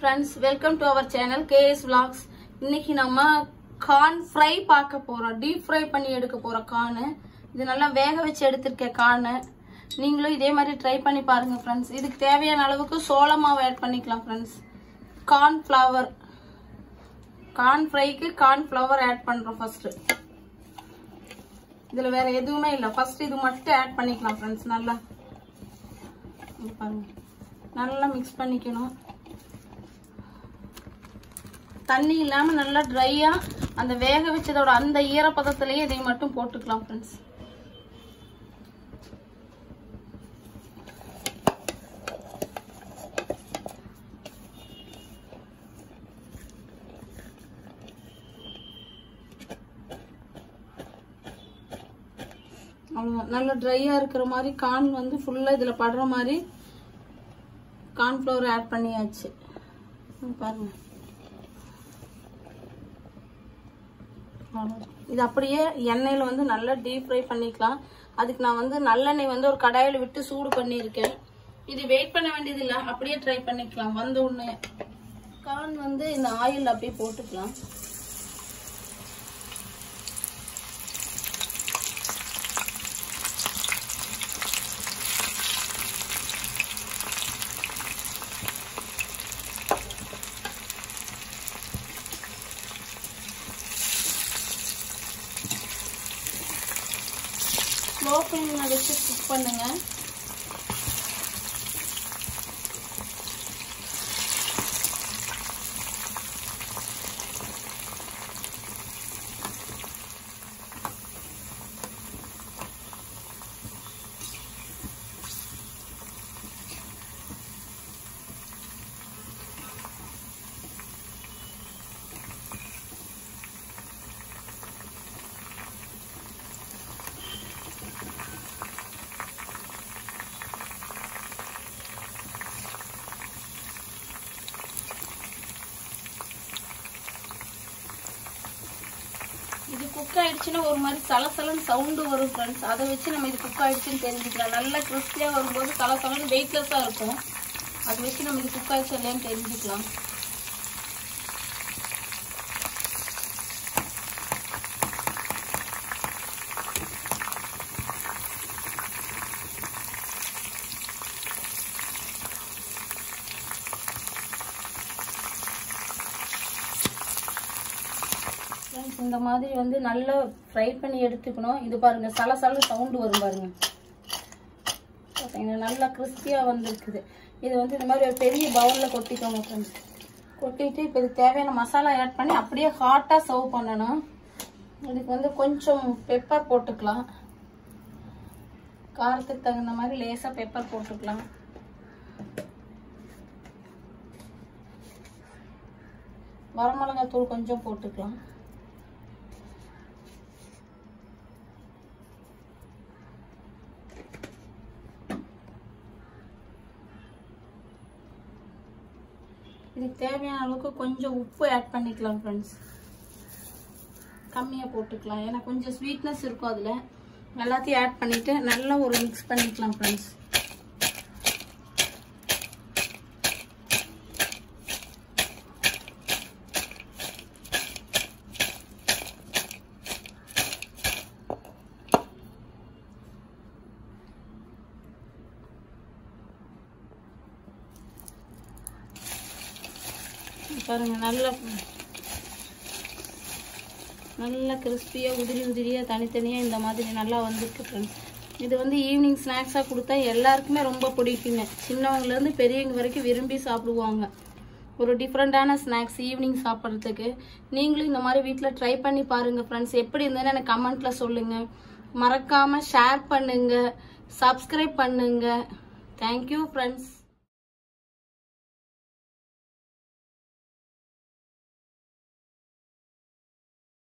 Friends welcome to our channel KS vlogs இன்னைக்கு நம்ம corn fry பார்க்க போறோம் டீப் ஃப்ரை பண்ணி எடுக்க போறோம் கார்னு இது நல்லா வேக வச்சு எடுத்திருக்கேன் கார்னு நீங்களும் இதே மாதிரி ட்ரை பண்ணி பாருங்க ஃப்ரெண்ட்ஸ் இதுக்கு தேவையான அளவுக்கு சோள மாவு ஆட் பண்ணிக்கலாம் ஃப்ரெண்ட்ஸ் கார்ன் ஃப்ளவர் கார்ன் ஃப்ரைக்கு கார்ன் ஃப்ளவர் ஆட் பண்றோம் ஃபர்ஸ்ட் இதுல வேற எதுவுமே இல்லை ஃபர்ஸ்ட் இது மட்டும் ஆட் பண்ணிக்கலாம் ஃப்ரெண்ட்ஸ் நல்லா இங்க பாருங்க நல்லா மிக்ஸ் பண்ணிக்கணும் தண்ணி இல்லாம நல்லா ட்ரையா அந்த வேக வச்சதோட அந்த ஈரப்பதத்திலேயே இதை மட்டும் போட்டுக்கலாம் ஃப்ரெண்ட்ஸ் அவ்வளோதான் நல்லா ட்ரையாக இருக்கிற மாதிரி கார்ன் வந்து ஃபுல்லாக இதில் படுற மாதிரி கார்ன்ஃப்ளவர் ஆட் பண்ணியாச்சு இங்க பாருங்க அவ்வளவுதான். இது அப்படியே எண்ணெயில் வந்து நல்லா டீப் ஃப்ரை பண்ணிக்கலாம் அதுக்கு நான் வந்து நல்லெண்ணெய் வந்து ஒரு கடாயில் விட்டு சூடு பண்ணியிருக்கேன் இது வெயிட் பண்ண வேண்டியது இல்லை அப்படியே ட்ரை பண்ணிக்கலாம் வந்த உடனே கார்ன் வந்து இந்த ஆயில் அப்படியே போட்டுக்கலாம் ஸ்லோ ஃப்ளேமில் வச்சு குக் பண்ணுங்க இது குக் ஆயிடுச்சுன்னா ஒரு மாதிரி சலசலன்னு சவுண்டு வரும் ஃப்ரெண்ட்ஸ் அதை வச்சு நம்ம இது குக் ஆயிடுச்சுன்னு தெரிஞ்சுக்கலாம் நல்லா கிறிஸ்பியாக வரும்போது சலசலன்னு வெயிட்லெஸ்ஸாக இருக்கும் அதை வச்சு நம்ம இது குக் ஆயிடுச்சு இல்லையான்னு தெரிஞ்சுக்கலாம் Friends, இந்த மாதிரி வந்து நல்லா ஃப்ரை பண்ணி எடுத்துக்கணும் இது பாருங்க சலசல சவுண்டு வரும் பாருங்க பார்த்தீங்கன்னா நல்லா கிறிஸ்பியாக வந்திருக்குது இது வந்து இந்த மாதிரி ஒரு பெரிய பவுலில் கொட்டிக்கோங்க ஃப்ரெண்ட்ஸ் கொட்டிட்டு இப்போ இது தேவையான மசாலா ஆட் பண்ணி அப்படியே ஹாட்டாக சர்வ் பண்ணணும் இதுக்கு வந்து கொஞ்சம் பெப்பர் போட்டுக்கலாம் காரத்துக்கு தகுந்த மாதிரி லேசாக பெப்பர் போட்டுக்கலாம் வரமிளகாய் தூள் கொஞ்சம் போட்டுக்கலாம் இதுக்கு தேவையான அளவுக்கு கொஞ்சம் உப்பு ஆட் பண்ணிக்கலாம் ஃப்ரெண்ட்ஸ் கம்மியாக போட்டுக்கலாம் ஏன்னா கொஞ்சம் ஸ்வீட்னஸ் இருக்கும் அதில் எல்லாத்தையும் ஆட் பண்ணிவிட்டு நல்லா ஒரு மிக்ஸ் பண்ணிக்கலாம் ஃப்ரெண்ட்ஸ் பாருங்க நல்லா நல்லா கிறிஸ்பியாக உதிரி உதிரியாக தனித்தனியாக இந்த மாதிரி நல்லா வந்திருக்கு ஃப்ரெண்ட்ஸ் இது வந்து ஈவினிங் ஸ்நாக்ஸாக கொடுத்தா எல்லாருக்குமே ரொம்ப பிடிக்குங்க சின்னவங்கலேருந்து பெரியவங்க வரைக்கும் விரும்பி சாப்பிடுவாங்க ஒரு டிஃப்ரெண்ட்டான ஸ்நாக்ஸ் ஈவினிங் சாப்பிட்றதுக்கு நீங்களும் இந்த மாதிரி வீட்டில் ட்ரை பண்ணி பாருங்கள் ஃப்ரெண்ட்ஸ் எப்படி இருந்ததுன்னு எனக்கு கமெண்ட்டில் சொல்லுங்கள் மறக்காமல் ஷேர் பண்ணுங்கள் சப்ஸ்கிரைப் பண்ணுங்கள் தேங்க்யூ ஃப்ரெண்ட்ஸ்